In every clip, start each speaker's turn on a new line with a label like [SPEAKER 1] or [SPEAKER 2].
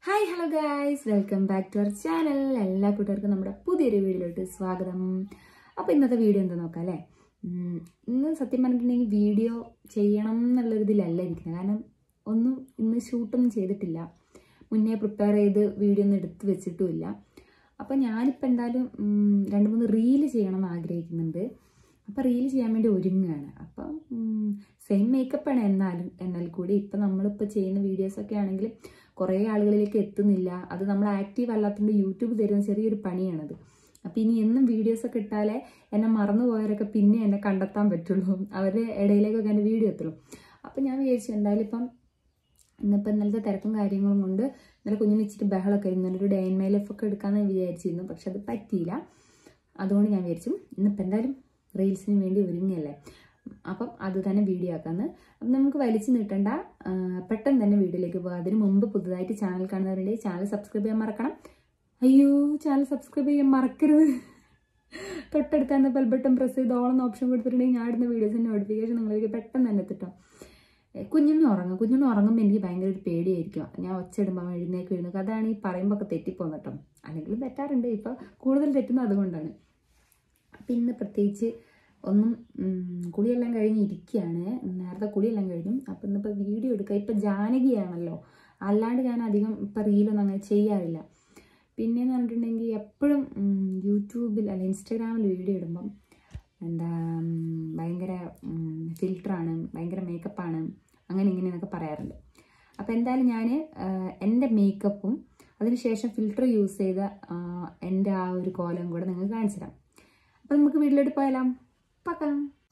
[SPEAKER 1] hi hello guys welcome back to our channel എല്ലാ കൂട്ടുകാർക്കും നമ്മുടെ പുതിയൊരു വീഡിയോയിലോട്ട് സ്വാഗതം അപ്പോൾ ഇന്നത്തെ വീഡിയോ എന്താ നോക്കാം അല്ലേ ഉം, ഇന്ന് സത്യം പറഞ്ഞിട്ടുണ്ടെങ്കിൽ വീഡിയോ ചെയ്യണം എന്നുള്ളൊരിതിലല്ല ഇരിക്കുന്നത് കാരണം ഒന്നും ഇന്ന് ഷൂട്ടൊന്നും ചെയ്തിട്ടില്ല മുന്നേ പ്രിപ്പയർ ചെയ്ത് വീഡിയോ ഒന്നും എടുത്ത് വെച്ചിട്ടുമില്ല അപ്പോൾ ഞാനിപ്പോൾ എന്തായാലും ഉം, രണ്ട് മൂന്ന് റീല് ചെയ്യണം എന്ന് ആഗ്രഹിക്കുന്നുണ്ട് അപ്പോൾ റീല് ചെയ്യാൻ വേണ്ടി ഒരുങ്ങുകയാണ് അപ്പം സെയിം മേക്കപ്പാണ് എന്നാലും എന്നാൽ കൂടി ഇപ്പം നമ്മളിപ്പോൾ ചെയ്യുന്ന വീഡിയോസൊക്കെ ആണെങ്കിൽ കുറേ ആളുകളിലേക്ക് എത്തുന്നില്ല അത് നമ്മൾ ആക്റ്റീവ് അല്ലാത്തതുകൊണ്ട് യൂട്യൂബ് തരുന്ന ചെറിയൊരു പണിയാണത് അപ്പം ഇനി എന്നും വീഡിയോസൊക്കെ ഇട്ടാലേ എന്നെ മറന്നുപോയവരൊക്കെ പിന്നെ എന്നെ കണ്ടെത്താൻ പറ്റുള്ളൂ അവരുടെ ഇടയിലേക്കൊക്കെ എൻ്റെ വീഡിയോ എത്തുള്ളൂ അപ്പം ഞാൻ വിചാരിച്ചു എന്തായാലും ഇപ്പം ഇന്നിപ്പോൾ ഇന്നലത്തെ തിരക്കും കാര്യങ്ങളും കൊണ്ട് ഇന്നലെ കുഞ്ഞിന് ഇച്ചിരി ബഹളമൊക്കെ ആയിരുന്നു ഒരു ഡേ ഇൻ മൈ ലൈഫ് ഒക്കെ എടുക്കാമെന്ന് വിചാരിച്ചിരുന്നു പക്ഷെ അത് പറ്റിയില്ല അതുകൊണ്ട് ഞാൻ വിചാരിച്ചു ഇന്നിപ്പോൾ എന്തായാലും റീൽസിന് വേണ്ടി ഒരുങ്ങിയല്ലേ അപ്പം അത് തന്നെ വീഡിയോ ആക്കാന്ന് അപ്പം നമുക്ക് വലിച്ചു നീട്ടണ്ട ആ, പെട്ടെന്ന് തന്നെ വീഡിയോയിലേക്ക് പോകാം അതിന് മുമ്പ് പുതുതായിട്ട് ചാനൽ കാണുന്നവരുണ്ടെങ്കിൽ ചാനൽ സബ്സ്ക്രൈബ് ചെയ്യാൻ മറക്കണം അയ്യോ ചാനൽ സബ്സ്ക്രൈബ് ചെയ്യാൻ മറക്കരുത് തൊട്ടടുത്ത് തന്നെ ബെൽ ബട്ടൺ പ്രസ് ചെയ്ത് ഓളം ഓപ്ഷൻ കൊടുത്തിട്ടുണ്ടെങ്കിൽ ഞാൻ ഇടുന്ന വീഡിയോസിൻ്റെ നോട്ടിഫിക്കേഷൻ നിങ്ങളിലേക്ക് പെട്ടെന്ന് തന്നെ എത്തിട്ടോ കുഞ്ഞിന് ഉറങ്ങും കുഞ്ഞിന് ഉറങ്ങുമ്പോൾ എനിക്ക് ഭയങ്കര ഒരു പേടിയായിരിക്കും ഞാൻ ഒച്ച ഇടുമ്പോൾ എഴുന്നേക്ക് എഴുന്നേക്കും അതാണ് ഈ പറയുമ്പോൾ ഒക്കെ തെറ്റിപ്പോകുന്നത് കേട്ടോ അല്ലെങ്കിൽ തെറ്റാറുണ്ട് ഇപ്പോൾ കൂടുതൽ തെറ്റുന്നത് അതുകൊണ്ടാണ് അപ്പം ഇന്ന് പ്രത്യേകിച്ച് ഒന്നും ഉം, കുളിയെല്ലാം കഴിഞ്ഞ് ഇരിക്കുകയാണ് നേരത്തെ കുളിയെല്ലാം കഴിഞ്ഞു അപ്പം ഇന്നിപ്പോൾ വീഡിയോ എടുക്കുക ഇപ്പം ജാനകിയാണല്ലോ അല്ലാണ്ട് ഞാൻ അധികം ഇപ്പം റീലൊന്നും അങ്ങനെ ചെയ്യാറില്ല പിന്നെയെന്ന് പറഞ്ഞിട്ടുണ്ടെങ്കിൽ എപ്പോഴും ഉം, യൂട്യൂബിൽ അല്ല ഇൻസ്റ്റാഗ്രാമിൽ വീഡിയോ ഇടുമ്പം എന്താ ഉം, ഭയങ്കര ഫിൽറ്ററാണ് ഭയങ്കര മേക്കപ്പാണ് അങ്ങനെ ഇങ്ങനെ എന്നൊക്കെ പറയാറുണ്ട് അപ്പോൾ എന്തായാലും ഞാൻ എൻ്റെ മേക്കപ്പും അതിനുശേഷം ഫിൽറ്റർ യൂസ് ചെയ്ത ആ, എൻ്റെ ആ ഒരു കോലം കൂടെ നിങ്ങൾക്ക് കാണിച്ചു തരാം അപ്പോൾ നമുക്ക് വീട്ടിലോട്ട് പോയാലോ പക്കാം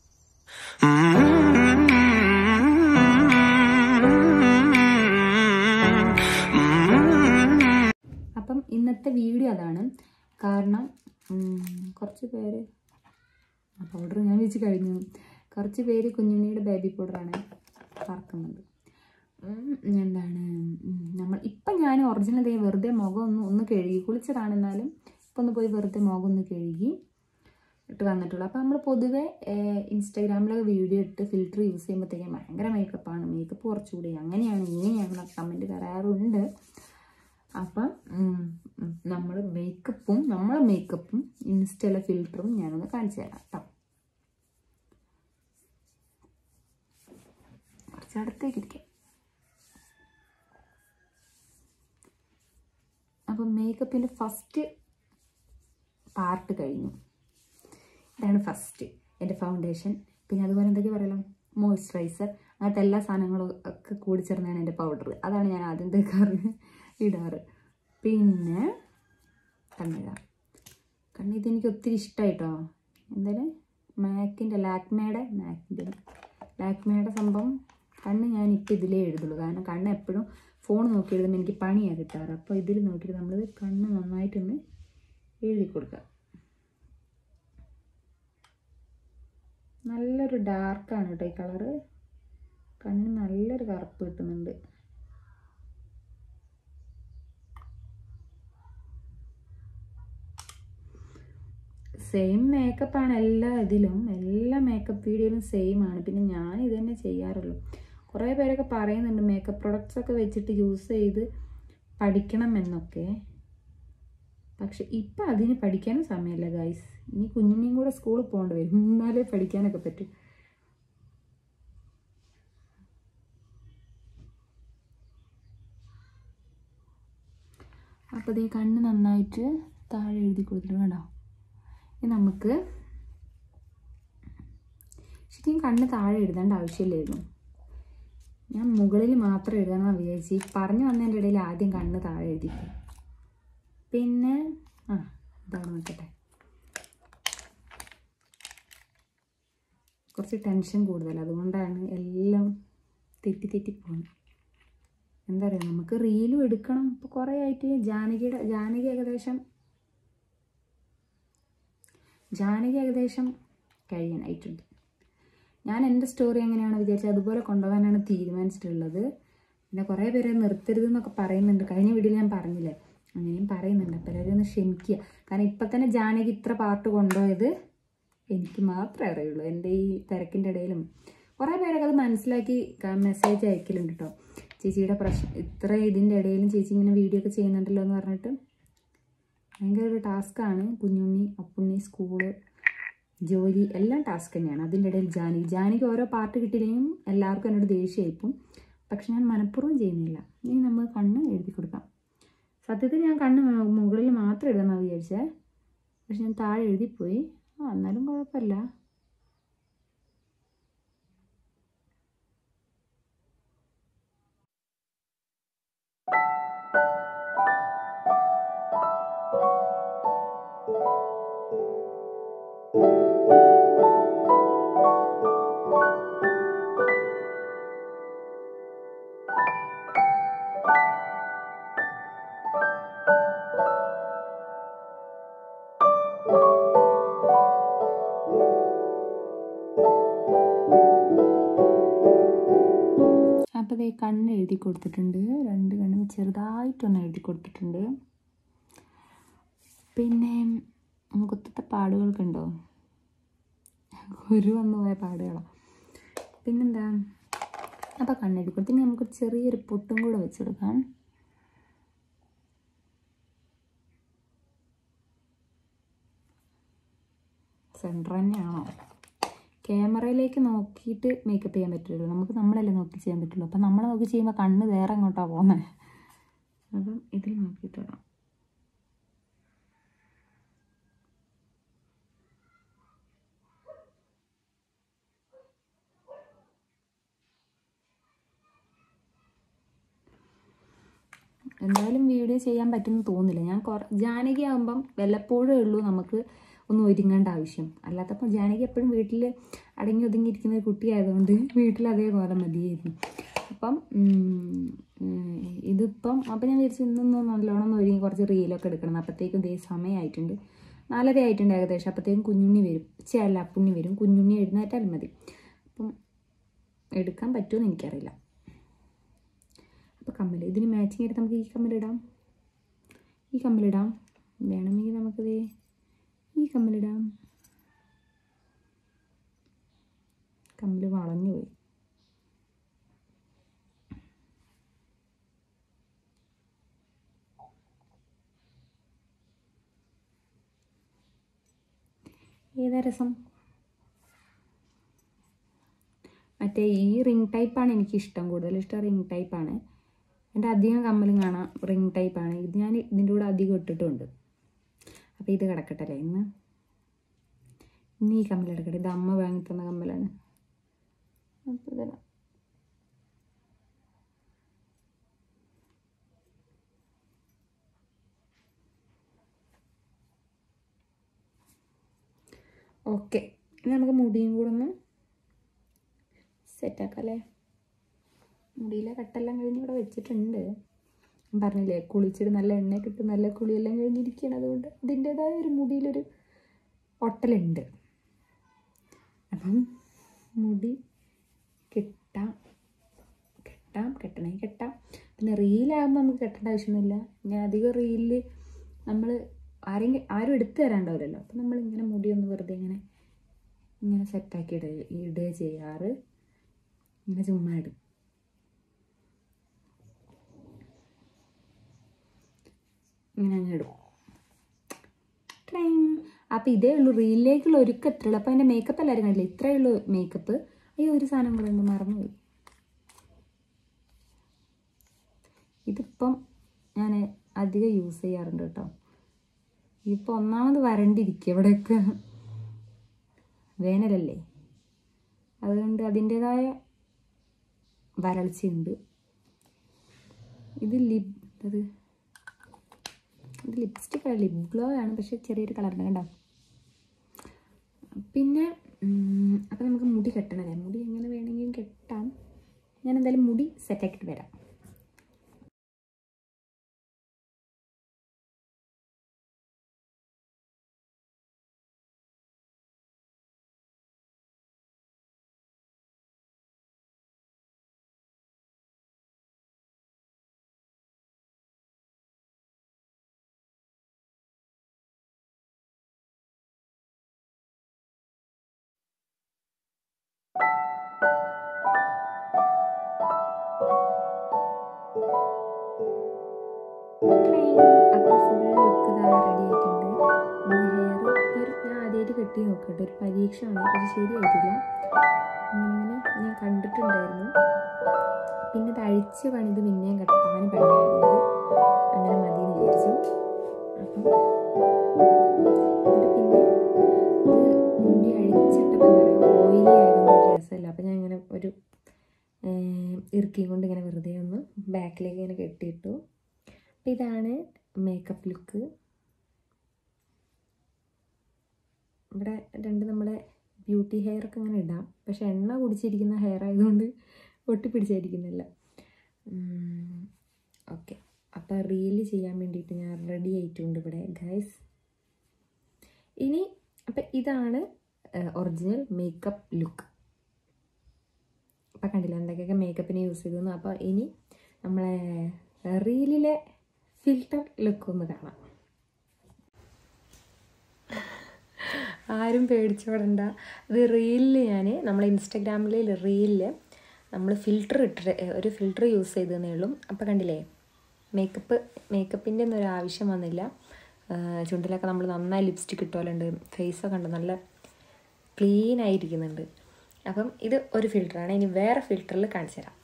[SPEAKER 1] അപ്പം ഇന്നത്തെ വീഡിയോ അതാണ് കാരണം ഉം, കുറച്ച് പേര് പൗഡർ ഞാൻ വെച്ച് കഴിഞ്ഞു കുറച്ച് പേര് കുഞ്ഞുണ്ണിയുടെ ബേബി പൗഡറാണ് പറക്കുന്നത് ഉം, എന്താണ് ഉം, നമ്മൾ ഇപ്പം ഞാൻ ഒറിജിനൽ ദേ വെറുതെ മുഖം ഒന്ന് ഒന്ന് കഴുകി കുളിച്ചതാണെന്നാലും ഇപ്പം ഒന്ന് പോയി വെറുതെ മുഖം ഒന്ന് കഴുകി ഇട്ട് വന്നിട്ടുള്ളൂ അപ്പോൾ നമ്മൾ പൊതുവെ ഇൻസ്റ്റാഗ്രാമിലൊക്കെ വീഡിയോ ഇട്ട് ഫിൽറ്റർ യൂസ് ചെയ്യുമ്പോഴത്തേക്കും ഭയങ്കര മേക്കപ്പാണ് മേക്കപ്പ് കുറച്ചുകൂടി അങ്ങനെയാണ് ഇങ്ങനെയാണ് കമൻറ്റ് തരാറുണ്ട് അപ്പം നമ്മൾ മേക്കപ്പും നമ്മളെ മേക്കപ്പും ഇൻസ്റ്റയിലെ ഫിൽറ്ററും ഞാനൊന്ന് കാണിച്ചു തരാം കേട്ടോ കുറച്ച് അടുത്തേക്ക് ഇരിക്കാം അപ്പം മേക്കപ്പിൻ്റെ ഫസ്റ്റ് പാർട്ട് കഴിഞ്ഞു ഇതാണ് ഫസ്റ്റ് എൻ്റെ ഫൗണ്ടേഷൻ പിന്നെ അതുപോലെ എന്തൊക്കെ പറയலாம் മോയ്സ്ചറൈസർ അങ്ങനത്തെ എല്ലാ സാധനങ്ങളും ഒക്കെ കൂടി ചേർന്നാണ് എൻ്റെ പൗഡർ അതാണ് ഞാൻ ആദ്യം തേക്കാറ് ഇടാറ് പിന്നെ കണ്ണിഴ കണ്ണ് ഇതെനിക്ക് ഒത്തിരി ഇഷ്ടമായിട്ടോ എന്തായാലും മാക്കിൻ്റെ ലാക്മേയുടെ മാക്കിൻ്റെ ലാക്മേയുടെ സംഭവം കണ്ണ് ഞാൻ ഇപ്പം ഇതിലേ എഴുതുള്ളൂ കാരണം കണ്ണ് എപ്പോഴും ഫോൺ നോക്കി എഴുതുമ്പോൾ എനിക്ക് പണിയാണ് കിട്ടാറ് അപ്പോൾ ഇതിൽ നോക്കിയിട്ട് നമ്മൾ കണ്ണ് നന്നായിട്ടൊന്ന് എഴുതി കൊടുക്കുക നല്ലൊരു ഡാർക്കാണ് കേട്ടോ ഈ കളറ് കണ്ണിന് നല്ലൊരു കറുപ്പ് കിട്ടുന്നുണ്ട് സെയിം മേക്കപ്പാണ് എല്ലാ ഇതിലും എല്ലാ മേക്കപ്പ് വീഡിയോയിലും സെയിം ആണ് പിന്നെ ഞാൻ ഇത് തന്നെ ചെയ്യാറുള്ളൂ കുറേ പേരൊക്കെ പറയുന്നുണ്ട് മേക്കപ്പ് പ്രൊഡക്ട്സ് ഒക്കെ വെച്ചിട്ട് യൂസ് ചെയ്ത് പഠിക്കണം എന്നൊക്കെ പക്ഷെ ഇപ്പം അതിന് പഠിക്കാനും സമയമില്ല ഗൈസ് ഇനി കുഞ്ഞിനെയും കൂടെ സ്കൂളിൽ പോകേണ്ടി വരും എന്നാലേ പഠിക്കാനൊക്കെ പറ്റും അപ്പോൾ ഇത് കണ്ണ് നന്നായിട്ട് താഴെ എഴുതി കൊടുത്തിട്ടുണ്ട് കേട്ടോ ഇനി നമുക്ക് ശരിക്കും കണ്ണ് താഴെ എഴുതേണ്ട ആവശ്യമില്ലായിരുന്നു ഞാൻ മുകളിൽ മാത്രം എഴുതണമെന്ന് വിചാരിച്ച് ഈ പറഞ്ഞു വന്നതിൻ്റെ ഇടയിൽ ആദ്യം കണ്ണ് താഴെ എഴുതിപ്പോയി പിന്നെ ആ ഇതാണ് നോക്കട്ടെ കുറച്ച് ടെൻഷൻ കൂടുതൽ അതുകൊണ്ടാണ് എല്ലാം തെറ്റി തെറ്റി പോകുന്നത് എന്താ പറയുക നമുക്ക് റീലും എടുക്കണം ഇപ്പോൾ കുറേ ആയിട്ട് ജാനകിയുടെ ജാനകി ഏകദേശം ജാനകി ഏകദേശം കഴിയാനായിട്ടുണ്ട് ഞാൻ എൻ്റെ സ്റ്റോറി എങ്ങനെയാണ് വിചാരിച്ചത് അതുപോലെ കൊണ്ടുപോകാനാണ് തീരുമാനിച്ചിട്ടുള്ളത് പിന്നെ കുറേ പേര് നിർത്തരുത് എന്നൊക്കെ പറയുന്നുണ്ട് കഴിഞ്ഞ വീഡിയോയിൽ ഞാൻ പറഞ്ഞില്ലേ അങ്ങനെയും പറയുന്നുണ്ട് അപ്പോൾ എല്ലാവരും ഒന്ന് ക്ഷമിക്കുക കാരണം ഇപ്പം തന്നെ ജാനകി ഇത്ര പാട്ട് കൊണ്ടുപോയത് എനിക്ക് മാത്രമേ അറിയുള്ളൂ എൻ്റെ ഈ തിരക്കിൻ്റെ ഇടയിലും കുറേ പേരൊക്കെ അത് മനസ്സിലാക്കി മെസ്സേജ് അയക്കലുണ്ട് കേട്ടോ ചേച്ചിയുടെ പ്രശ്നം ഇത്ര ഇതിൻ്റെ ഇടയിലും ചേച്ചി ഇങ്ങനെ വീഡിയോ ഒക്കെ ചെയ്യുന്നുണ്ടല്ലോ എന്ന് പറഞ്ഞിട്ട് ഭയങ്കര ഒരു ടാസ്ക്കാണ് കുഞ്ഞുണ്ണി അപ്പുണ്ണി സ്കൂള് ജോലി എല്ലാം ടാസ്ക് തന്നെയാണ് അതിൻ്റെ ഇടയിൽ ജാനി ജാനിക്ക് ഓരോ പാർട്ട് കിട്ടിയില്ലെങ്കിലും എല്ലാവർക്കും എന്നോട് ദേഷ്യമായിപ്പും പക്ഷെ ഞാൻ മനഃപൂർവ്വം ചെയ്യുന്നില്ല ഇനി നമ്മൾ കണ്ണ് എഴുതി കൊടുക്കാം സത്യത്തിൽ ഞാൻ കണ്ണ് മുകളിൽ മാത്രം എഴുതാമെന്നാണ് വിചാരിച്ചേ പക്ഷെ ഞാൻ താഴെ എഴുതിപ്പോയി ആ എന്നാലും കുഴപ്പമില്ല അപ്പോൾ ദേ കണ്ണ് എഴുതി കൊടുത്തിട്ടുണ്ട് രണ്ട് കണ്ണും ചെറുതായിട്ടൊന്ന് എഴുതി കൊടുത്തിട്ടുണ്ട് പിന്നെ മുഖത്തത്തെ പാടുകൾക്കുണ്ടോ ഒരു വന്നു പോയ പാടുകളാണ് പിന്നെന്താ അപ്പോൾ കണ്ണെഴുതി കൊടുത്ത് ഇനി നമുക്ക് ചെറിയൊരു പൊട്ടും കൂടെ വെച്ചെടുക്കാം സെൻറ്റർ തന്നെയാണോ ക്യാമറയിലേക്ക് നോക്കിയിട്ട് മേക്കപ്പ് ചെയ്യാൻ പറ്റുള്ളൂ നമുക്ക് നമ്മളല്ലേ നോക്കി ചെയ്യാൻ പറ്റുള്ളൂ അപ്പം നമ്മളെ നോക്കി ചെയ്യുമ്പോൾ കണ്ണ് വേറെ എങ്ങോട്ടാണ് പോകുന്നത് അപ്പം ഇതിൽ നോക്കിയിട്ട് വേണം എന്തായാലും വീഡിയോ ചെയ്യാൻ പറ്റുമെന്ന് തോന്നുന്നില്ല ഞാൻ കുറ ജാനകി ആകുമ്പം വല്ലപ്പോഴേ ഉള്ളൂ നമുക്ക് ഒന്ന് ഒരുങ്ങേണ്ട ആവശ്യം അല്ലാത്തപ്പോൾ ജാനകി എപ്പോഴും വീട്ടിൽ അടങ്ങി ഒതുങ്ങി ഇരിക്കുന്ന ഒരു കുട്ടിയായതുകൊണ്ട് വീട്ടിൽ അതേപോലെ മതിയായിരുന്നു അപ്പം ഉം, ഉം, ഇതിപ്പം അപ്പം ഞാൻ വിചാരിച്ചു ഇന്നൊന്ന് നല്ലോണം ഒന്ന് ഒരുങ്ങി കുറച്ച് റീലൊക്കെ എടുക്കണം അപ്പോഴത്തേക്കും ഇതേ സമയമായിട്ടുണ്ട് നാലര ആയിട്ടുണ്ട് ഏകദേശം അപ്പോഴത്തേക്കും കുഞ്ഞുണ്ണി വരും ചേല്ല അപ്പുണ്ണി വരും കുഞ്ഞുണ്ണി എഴുന്നേറ്റാലും മതി അപ്പം എടുക്കാൻ പറ്റുമെന്ന് എനിക്കറിയില്ല അപ്പോൾ കമ്മൽ ഇതിന് മാച്ചിങ് ആയിട്ട് നമുക്ക് ഈ കമ്മലിടാം ഈ കമ്മലിടാം വേണമെങ്കിൽ നമുക്കിത് ഈ കമ്മലിടാം കമ്മൽ വളഞ്ഞു പോയി ഏതാ രസം മറ്റേ ഈ റിംഗ് ടൈപ്പാണ് എനിക്ക് ഇഷ്ടം കൂടുതൽ ഇഷ്ടം റിംഗ് ടൈപ്പാണ് എൻ്റെ അധികം കമ്മലും കാണാം റിംഗ് ടൈപ്പാണ് ഇത് ഞാൻ ഇതിൻ്റെ കൂടെ അധികം ഇട്ടിട്ടുണ്ട് അപ്പോൾ ഇത് കിടക്കട്ടെ അല്ലേ ഇന്ന് ഇനി ഈ കമ്മൽ എടുക്കട്ടെ ഇത് അമ്മ വാങ്ങി തന്ന കമ്മലാണ് അപ്പോൾ ഇതെല്ലാം ഓക്കെ ഇനി നമുക്ക് മുടിയും കൂടെ ഒന്ന് സെറ്റാക്കാം അല്ലേ മുടിയിലെ കട്ടെല്ലാം കഴിഞ്ഞ് ഇവിടെ വെച്ചിട്ടുണ്ട് ഞാൻ പറഞ്ഞില്ലേ കുളിച്ചിട്ട് നല്ല എണ്ണയൊക്കെ ഇട്ട് നല്ല കുളിയെല്ലാം കഴിഞ്ഞിരിക്കുകയാണ് അതുകൊണ്ട് അതിൻ്റേതായ ഒരു മുടിയിലൊരു ഒട്ടലുണ്ട് അപ്പം മുടി കെട്ടാം കെട്ടാം കെട്ടണമെങ്കിൽ കെട്ടാം പിന്നെ റീലാകുമ്പോൾ നമുക്ക് കെട്ടേണ്ട ആവശ്യമൊന്നുമില്ല ഞാൻ അധികം റീലിൽ നമ്മൾ ആരെങ്കിലും ആരും എടുത്തു തരാണ്ടാവില്ലല്ലോ അപ്പം നമ്മൾ ഇങ്ങനെ മുടി ഒന്ന് വെറുതെ ഇങ്ങനെ ഇങ്ങനെ സെറ്റാക്കി ഇടുക ഇടുക ചെയ്യാറ് ഇങ്ങനെ ചുമ്മാ ഇടും ഇങ്ങനെ അങ്ങ് ഇടും അപ്പം ഇതേ ഉള്ളൂ റീലിലേക്കുള്ള ഒരുക്കം എത്ര ഉള്ളൂ അപ്പം അതിൻ്റെ മേക്കപ്പ് എല്ലാവരും കണ്ടില്ല ഇത്രയേ ഉള്ളൂ മേക്കപ്പ് അയ്യോ ഒരു സാധനം കൂടെ ഉണ്ട് മറന്നുപോയി ഇതിപ്പം ഞാൻ അധികം യൂസ് ചെയ്യാറുണ്ട് കേട്ടോ ഇപ്പോൾ ഒന്നാമത് വരണ്ടിരിക്കുക ഇവിടെയൊക്കെ വേനലല്ലേ അതുകൊണ്ട് അതിൻ്റെതായ വരൾച്ചയുണ്ട് ഇത് ലിപ് അത് ഇത് ലിപ്സ്റ്റിക് അല്ല ലിപ് ഗ്ലോ ആണ് പക്ഷെ ചെറിയൊരു കളറുണ്ട് കണ്ടോ പിന്നെ അപ്പം നമുക്ക് മുടി കെട്ടണല്ലേ മുടി എങ്ങനെ വേണമെങ്കിലും കെട്ടാം ഞാൻ എന്തായാലും മുടി സെറ്റാക്കിയിട്ട് വരാം അപ്പോൾ ഫുൾ ലുക്ക് ഇതാ റെഡി ആയിട്ടുണ്ട് ഹെയർ ഒരു ഞാൻ ആദ്യമായിട്ട് കെട്ടി നോക്കട്ടെ ഒരു പരീക്ഷയാണ് പക്ഷെ ശരിയായിട്ടില്ല ഇങ്ങനെ ഞാൻ കണ്ടിട്ടുണ്ടായിരുന്നു പിന്നെ ഇത് അഴിച്ച് പണിത് പിന്നെയും കെട്ടാൻ പണിയായതുകൊണ്ട് അങ്ങനെ മതി എന്ന് വിചാരിച്ചു അപ്പം എന്നിട്ട് പിന്നെ ഇത് മുടി അഴിച്ചിട്ടപ്പോൾ എന്താ പറയുക ഓയിലി ആയതുകൊണ്ട് ഒരു രസമില്ല അപ്പം ഞാൻ ഇങ്ങനെ ഒരു ഇറുക്കിയും കൊണ്ട് ഇങ്ങനെ വെറുതെ ഒന്ന് ബാക്കിലേക്ക് ഇങ്ങനെ കെട്ടിയിട്ടു അപ്പം ഇതാണ് മേക്കപ്പ് ലുക്ക് ഇവിടെ രണ്ട് നമ്മുടെ ബ്യൂട്ടി ഹെയർ ഒക്കെ ഇങ്ങനെ ഇടാം പക്ഷെ എണ്ണ കുടിച്ചിരിക്കുന്ന ഹെയർ ആയതുകൊണ്ട് ഒട്ടിപ്പിടിച്ചായിരിക്കുന്നില്ല ഓക്കെ അപ്പോൾ റീല് ചെയ്യാൻ വേണ്ടിയിട്ട് ഞാൻ റെഡി ആയിട്ടുണ്ട് ഇവിടെ ഗൈസ് ഇനി അപ്പം ഇതാണ് ഒറിജിനൽ മേക്കപ്പ് ലുക്ക് അപ്പം കണ്ടില്ല എന്തൊക്കെയൊക്കെ മേക്കപ്പിന് യൂസ് ചെയ്തെന്ന് അപ്പോൾ ഇനി നമ്മളെ റീലിലെ ഫിൽട്ടർ ലുക്ക് ഒന്ന് കാണാം ആരും പേടിച്ചോടണ്ട ഇത് റീലിൽ ഞാൻ നമ്മൾ ഇൻസ്റ്റഗ്രാമിൽ റീലിൽ നമ്മൾ ഫിൽറ്റർ ഇട്ടിട്ട് ഒരു ഫിൽറ്റർ യൂസ് ചെയ്തതേ ഉള്ളൂ അപ്പോൾ കണ്ടില്ലേ മേക്കപ്പ് മേക്കപ്പിൻ്റെ ഒന്നും ഒരു ആവശ്യം വന്നില്ല ചുണ്ടിലൊക്കെ നമ്മൾ നന്നായി ലിപ്സ്റ്റിക് ഇട്ടുപോലുണ്ട് ഫേസൊക്കെ ഉണ്ട് നല്ല ക്ലീൻ ആയിരിക്കുന്നുണ്ട് അപ്പം ഇത് ഒരു ഫിൽറ്ററാണ് ഇനി വേറെ ഫിൽറ്ററിൽ കാണിച്ചു തരാം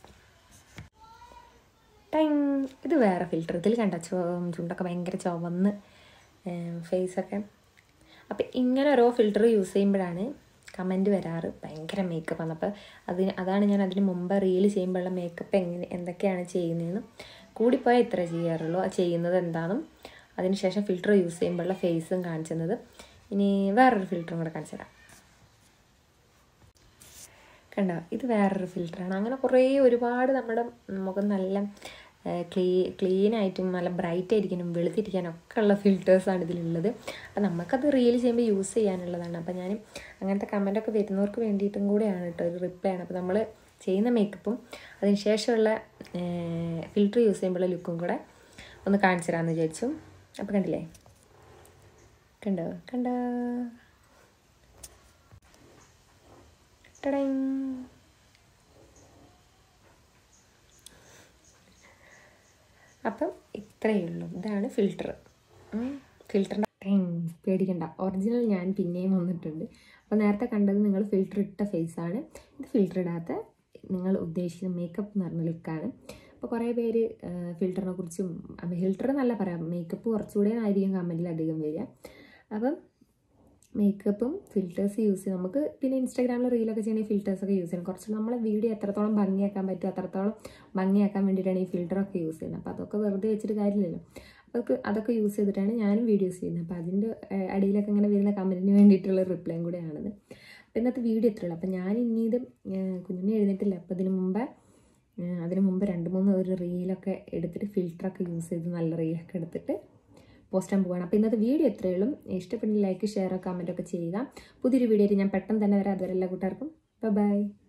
[SPEAKER 1] ടൈം ഇത് വേറെ ഫിൽറ്റർ ഇതിൽ കണ്ട ചോ ചുണ്ടൊക്കെ ഭയങ്കര ചുവന്ന് ഫേസൊക്കെ അപ്പം ഇങ്ങനെ ഓരോ ഫിൽറ്റർ യൂസ് ചെയ്യുമ്പോഴാണ് കമൻറ്റ് വരാറ് ഭയങ്കര മേക്കപ്പ് ആണ് അപ്പോൾ അതിന് അതാണ് ഞാൻ അതിന് മുമ്പ് റീൽ ചെയ്യുമ്പോഴുള്ള മേക്കപ്പ് എങ്ങനെ എന്തൊക്കെയാണ് ചെയ്യുന്നതെന്ന് കൂടിപ്പോയാൽ ഇത്ര ചെയ്യാറുള്ളൂ ആ ചെയ്യുന്നത് എന്താണെന്നും അതിനുശേഷം ഫിൽറ്റർ യൂസ് ചെയ്യുമ്പോഴുള്ള ഫേസും കാണിച്ചത് ഇനി വേറൊരു ഫിൽറ്ററും കൂടെ കാണിച്ചു തരാം കണ്ടോ ഇത് വേറൊരു ഫിൽറ്ററാണ് അങ്ങനെ കുറേ ഒരുപാട് നമ്മുടെ മുഖം നല്ല ക്ലീ ക്ലീൻ ആയിട്ടും നല്ല ബ്രൈറ്റ് ആയിരിക്കാനും വെളുത്തിരിക്കാനും ഒക്കെ ഉള്ള ഫിൽറ്റേഴ്സാണ് ഇതിലുള്ളത് അപ്പം നമുക്കത് റീൽ ചെയ്യുമ്പോൾ യൂസ് ചെയ്യാനുള്ളതാണ് അപ്പം ഞാൻ അങ്ങനത്തെ കമൻറ്റൊക്കെ വരുന്നവർക്ക് വേണ്ടിയിട്ടും കൂടെയാണ് കേട്ടോ ഒരു റിപ്ലൈ ആണ് അപ്പോൾ നമ്മൾ ചെയ്യുന്ന മേക്കപ്പും അതിന് ശേഷമുള്ള ഫിൽറ്റർ യൂസ് ചെയ്യുമ്പോഴുള്ള ലുക്കും കൂടെ ഒന്ന് കാണിച്ചു തരാമെന്ന് വിചാരിച്ചു അപ്പോൾ കണ്ടില്ലേ കണ്ടോ കണ്ടോ ടടൈം അപ്പം ഇത്രയേ ഉള്ളൂ ഇതാണ് ഫിൽറ്റർ ഫിൽറ്ററിൻ്റെ ടൈം പേടിക്കണ്ട ഒറിജിനൽ ഞാൻ പിന്നെയും വന്നിട്ടുണ്ട് അപ്പോൾ നേരത്തെ കണ്ടത് നിങ്ങൾ ഫിൽറ്റർ ഇട്ട ഫേസാണ് ഇത് ഫിൽറ്റർ ഇടാത്ത നിങ്ങൾ ഉദ്ദേശിക്കുന്ന മേക്കപ്പ് എന്ന് പറഞ്ഞ ലുക്കാണ് അപ്പോൾ കുറേ പേര് ഫിൽറ്ററിനെ കുറിച്ചും ഫിൽറ്റർ എന്നല്ല പറയാം മേക്കപ്പ് കുറച്ചുകൂടെ ആയിരിക്കും കമൻറ്റിൽ അധികം വരിക അപ്പം മേക്കപ്പും ഫിൽറ്റേഴ്സ് യൂസ് ചെയ്യും നമുക്ക് പിന്നെ ഇൻസ്റ്റാഗ്രാമിൽ റീലൊക്കെ ചെയ്യണമെങ്കിൽ ഫിൽറ്റേഴ്സൊക്കെ യൂസ് ചെയ്യണം കുറച്ച് നമ്മളെ വീഡിയോ എത്രത്തോളം ഭംഗിയാക്കാൻ പറ്റും അത്രത്തോളം ഭംഗിയാക്കാൻ വേണ്ടിയിട്ടാണ് ഈ ഫിൽറ്ററൊക്കെ യൂസ് ചെയ്യുന്നത് അപ്പോൾ അതൊക്കെ വെറുതെ വെച്ചിട്ട് കാര്യമില്ലല്ലോ അതൊക്കെ അതൊക്കെ യൂസ് ചെയ്തിട്ടാണ് ഞാനും വീഡിയോസ് ചെയ്യുന്നത് അപ്പോൾ അതിൻ്റെ അടിയിലൊക്കെ ഇങ്ങനെ വരുന്ന കമൻറ്റിന് വേണ്ടിയിട്ടുള്ള റിപ്ലൈയും കൂടെയാണിത് അപ്പോൾ ഇന്നത്തെ വീഡിയോ ഇത്രയുള്ളൂ അപ്പോൾ ഞാൻ ഇനി ഇത് കുഞ്ഞിനെ എഴുന്നേറ്റില്ല അപ്പോൾ ഇതിന് മുമ്പ് അതിന് മുമ്പ് രണ്ട് മൂന്ന് ഒരു റീലൊക്കെ എടുത്തിട്ട് ഫിൽറ്ററൊക്കെ യൂസ് ചെയ്ത് നല്ല റീലൊക്കെ എടുത്തിട്ട് പോസ്റ്റ് ചെയ്യാൻ പോവാണ് അപ്പോൾ ഇന്നത്തെ വീഡിയോ എത്രയേ ഉള്ളൂ ഇഷ്ടപ്പെട്ടെങ്കിൽ ലൈക്ക് ഷെയർ കമൻറ്റ് ഒക്കെ ചെയ്യുക പുതിയൊരു വീഡിയോ ഞാൻ പെട്ടെന്ന് തന്നെ വരാം അതുവരെ എല്ലാ കൂട്ടുകാർക്കും ബൈ